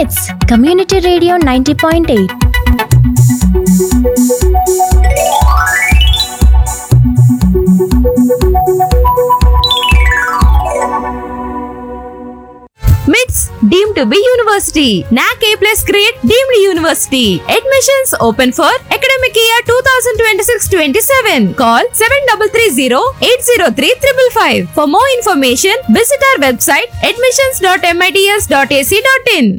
మిట్స్ community radio ninety point eight MITS deemed to be university NAAC A plus grade deemed university admissions open for academic year two thousand twenty six twenty seven call seven double three zero eight zero three triple five for more information visit our website admissions dot MITS dot AC dot in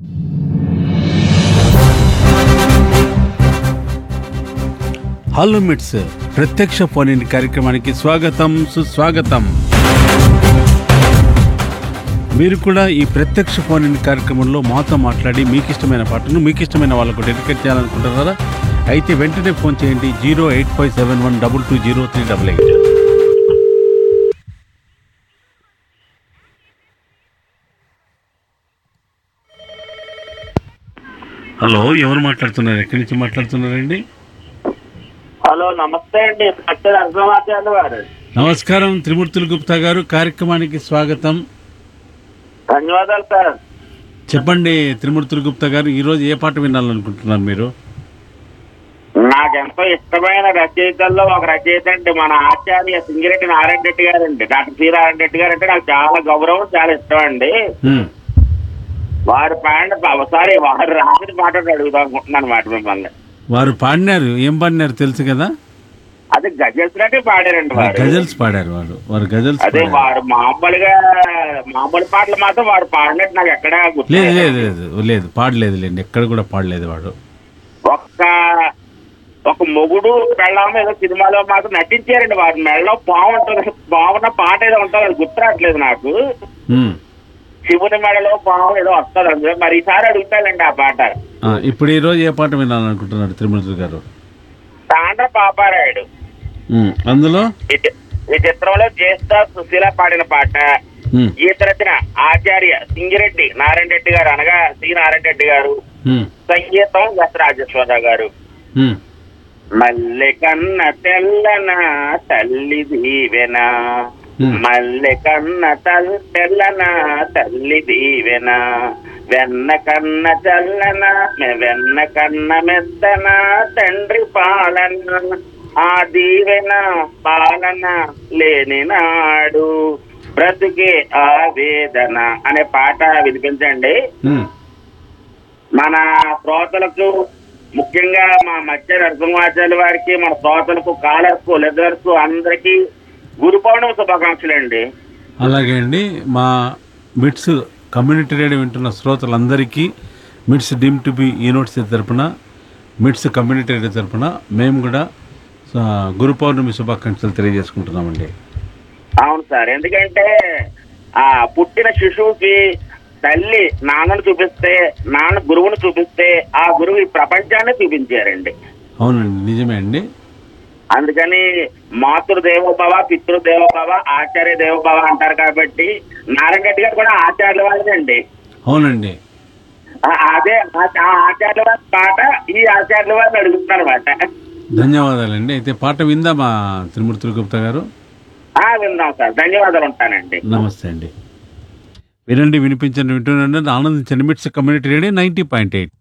hello MITS ప్రత్యక్ష phone in కార్యక్రమానికి స్వాగతం సుస్వాగతం మీరు కూడా ఈ ప్రత్యక్ష phone in కార్యక్రమంలో మాతో మాట్లాడి మీకు ఇష్టమైన పాటను మీకు ఇష్టమైన వాళ్ళకు డెడికేట్ చేయాలనుకుంటున్నారా అయితే వెంటనే ఫోన్ చేయండి zero eight five seven one double two zero three double eight hello ఎవరు మాట్లాడుతున్నారు ఎక్కడి నుంచి మాట్లాడుతున్నారండి హలో నమస్తే అండి సత్య నరసింహాచార్య గారు నమస్కారం త్రిమూర్తులు గుప్తా గారు కార్యక్రమానికి స్వాగతం ధన్యవాదాలు సార్ చెప్పండి త్రిమూర్తులు గుప్తా గారు ఈరోజు ఏ పాట వినాలనుకుంటున్నారు మీరు నాకెంతో ఇష్టమైన రచయితల్లో ఒక రచయిత అండి మన ఆచార్య సింగిరెడ్డి నారాయణ రెడ్డి గారు అండి డాక్టర్ సి నారాయణ రెడ్డి గారు అంటే నాకు చాలా గౌరవం చాలా ఇష్టం అండి హ్మ్. వారు పాడిన ఒకసారి వారు రాసిన పాట ఒకటి అడుగుదాం అనుకుంటున్నాను మాట మిమ్మల్ని వారు పాడినారు ఏం పాడినారు తెలుసు కదా అది గజల్సినట్టు పాడారండి వారు గజల్స్ పాడారు వారు వారు గజల్స్ అదే పాడారు వారు మామూలుగా మామూలు పాటలు మాత్రం వారు పాడినట్టు నాకు ఎక్కడా గుర్తు లేదు లేదు లేదు లేదు పాడలేదు లేండి ఎక్కడ కూడా పాడలేదు వాడు ఒక్క ఒక మొగుడు పెళ్ళామ ఏదో సినిమాలో మాకు నటించారండి వారి మెడలో పావు ఉంటుంది బాగున్న పాట ఏదో ఉంటుంది అది గుర్తురాట్లేదు నాకు హ్మ్. శివుని మెడలో పావు ఏదో వస్తుంది అందులో మరి ఈసారి అడుగుతానండి ఆ పాట ఆ, ఇప్పుడు ఈరోజు ఏ పాట వినాలనుకుంటున్నారు త్రిమూర్తులు గారు తాండ్ర పాపారాయుడు హ్మ్. అందులో ఈ చి- ఈ చిత్రంలో జ్యేష్ఠ సుశీల పాడిన పాట హ్మ్. ఈత రచన ఆచార్య సింగిరెడ్డి నారాయణ రెడ్డి గారు అనగా సి నారాయణ రెడ్డి గారు హ్మ్. సంగీతం ఎస్ రాజేశ్వర గారు హ్మ్. మల్లె కన్న తెల్లన తల్లి దీవెన Hmm. మల్లె కన్న తల్ తెల్లన తల్లి దీవెన వెన్న కన్న చల్లన మె- వెన్న కన్న మెత్తన తండ్రి పాలన ఆ దీవెన పాలన లేని నాడు బ్రతుకే ఆవేదన అనే పాట వినిపించండి హ్మ్. మన శ్రోతలకు ముఖ్యంగా మా మధ్య నరసింహాచార్య వారికి మన శ్రోతలకు కాలర్కు లెదర్కు అందరికీ గురు పౌర్ణమి శుభాకాంక్షలు అండి అలాగే అండి మా మిట్స్ కమ్యూనిటీ రేడియో వింటున్న శ్రోతలందరికీ మిట్స్ డీమ్ టు బి యూనివర్సిటీ తరపున మిట్స్ కమ్యూనిటీ రేడియో తరపున మేము కూడా ఆ, గురు పౌర్ణమి శుభాకాంక్షలు తెలియజేసుకుంటున్నామండి అవును సార్ ఎందుకంటే ఆ పుట్టిన శిశువుకి తల్లి నాన్నను చూపిస్తే నాన్న గురువును చూపిస్తే ఆ గురువు ఈ ప్రపంచాన్ని చూపించారండి అవునండి నిజమే అండి అందుకని మాతృదేవోభవ పితృదేవోభవ ఆచార్య దేవోభవ అంటారు కాబట్టి నారాయణ రెడ్డి గారు కూడా ఆచార్యుల వాళ్ళండి అవునండి ఆ- అదే ఆ- ఆ ఆచార్యుల వారి పాట ఈ ఆచార్యుల వారిని అడుగుతున్నారు అనమాట ధన్యవాదాలండి అయితే పాట విందామా త్రిమూర్తులు గుప్తా గారు ఆ విందాం సార్ ధన్యవాదాలు ఉంటానండి నమస్తే అండి వినండి వినిపించండి వింటుండండి ఆనందించండి MITS community radio ninety point eight